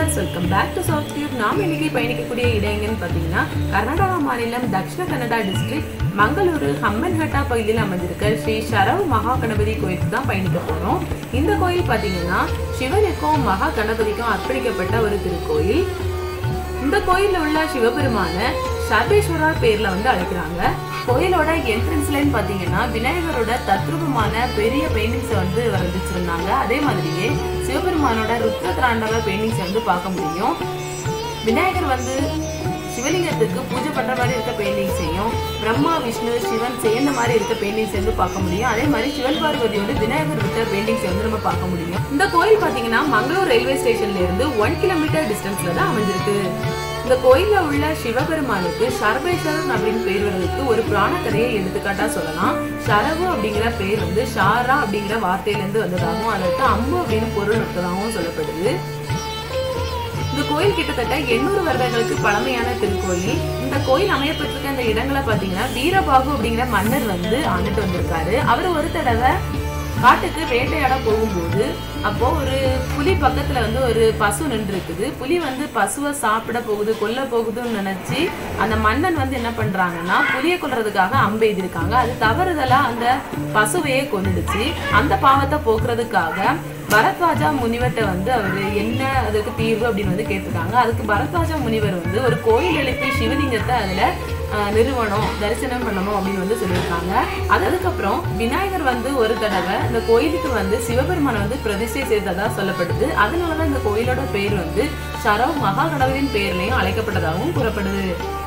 viewers welcome back to South Tube நாம் இன்னைக்கு பயணிக்கக்கூடிய இடம் எங்கன்னு பார்த்தீங்கன்னா கர்நாடகா மாநிலம் தக்ஷிண கன்னடா டிஸ்ட்ரிக்ட் மங்களூரு ஹம்மன்ஹட்டா பகுதியில் அமைஞ்சிருக்க ஸ்ரீ சரவ் மகா கணபதி கோயிலுக்கு தான் பயணிக்க போகிறோம் இந்த கோயில் பார்த்தீங்கன்னா சிவனுக்கும் மகா கணபதிக்கும் அர்ப்பணிக்கப்பட்ட ஒரு திருக்கோயில் இந்த கோயில்ல உள்ள சிவபெருமான சர்வேஸ்வரர் பேர்ல வந்து அழைக்கிறாங்க கோயிலோட என்ட்ரன்ஸ் லைன் பாத்தீங்கன்னா விநாயகரோட தத்ரூபமான பெரிய பெயிண்டிங்ஸை வந்து வரைஞ்சிச்சிருந்தாங்க அதே மாதிரியே சிவபெருமானோட ருத்ர தாண்டவ பெயிண்டிங்ஸை வந்து பார்க்க முடியும் விநாயகர் வந்து சிவலிங்கத்துக்கு பூஜை பண்ற மாதிரி இருக்க பெயிண்டிங்ஸையும் பிரம்மா விஷ்ணு சிவன் சேர்ந்த மாதிரி இருக்க பெயிண்டிங்ஸ் வந்து பார்க்க முடியும் அதே மாதிரி சிவன் பார்வதியோட விநாயகர் விட்ட பெயிண்டிங்ஸ் வந்து நம்ம பார்க்க முடியும் இந்த கோயில் பாத்தீங்கன்னா மங்களூர் ரயில்வே ஸ்டேஷன்ல இருந்து ஒன் கிலோமீட்டர் டிஸ்டன்ஸ்ல தான் அமைஞ்சிருக்கு இந்த கோயில்ல உள்ள சிவபெருமானுக்கு சர்வேஸ்வரன் அப்படின்னு பேர் வர்றதுக்கு ஒரு புராண கதையை எடுத்துக்காட்டா சொல்லலாம் சரவு அப்படிங்கிற பேர் வந்து ஷாரா அப்படிங்கிற வார்த்தையில இருந்து வந்ததாகவும் அதற்கு அம்பு அப்படின்னு பொருள் இருப்பதாகவும் சொல்லப்படுது இந்த கோயில் கிட்டத்தட்ட எண்ணூறு வருடங்களுக்கு பழமையான திருக்கோயில் இந்த கோயில் அமையப்பட்டிருக்க இந்த இடங்களை பாத்தீங்கன்னா வீரபாகு அப்படிங்கிற மன்னர் வந்து ஆண்டுட்டு வந்திருக்காரு அவர் ஒரு தடவை காட்டுக்கு வேட்டையாட போகும்போது அப்போ ஒரு புலி பக்கத்துல வந்து ஒரு பசு நின்று இருக்குது புலி வந்து பசுவை சாப்பிட போகுது கொல்ல போகுதுன்னு நினைச்சு அந்த மன்னன் வந்து என்ன பண்றாங்கன்னா புலியை கொல்றதுக்காக அம்பு எழுதியிருக்காங்க அது தவறுதலா அந்த பசுவையே கொன்னுடுச்சு அந்த பாவத்தை போக்குறதுக்காக பரத்வாஜா முனிவர்கிட்ட வந்து அவர் என்ன அதுக்கு தீர்வு அப்படின்னு வந்து கேட்டிருக்காங்க அதுக்கு பரத்வாஜா முனிவர் வந்து ஒரு கோயில் எழுப்பி சிவலிங்கத்தை அதுல ஆஹ், நிறுவனம் தரிசனம் பண்ணணும் அப்படின்னு வந்து சொல்லியிருக்காங்க அது அதுக்கப்புறம் விநாயகர் வந்து ஒரு தடவை இந்த கோயிலுக்கு வந்து சிவபெருமானை வந்து பிரதிஷ்டை செய்ததா சொல்லப்படுது அதனாலதான் இந்த கோயிலோட பேர் வந்து சரவ் மகா கடவுளின் பேர்லயும் அழைக்கப்பட்டதாகவும் கூறப்படுது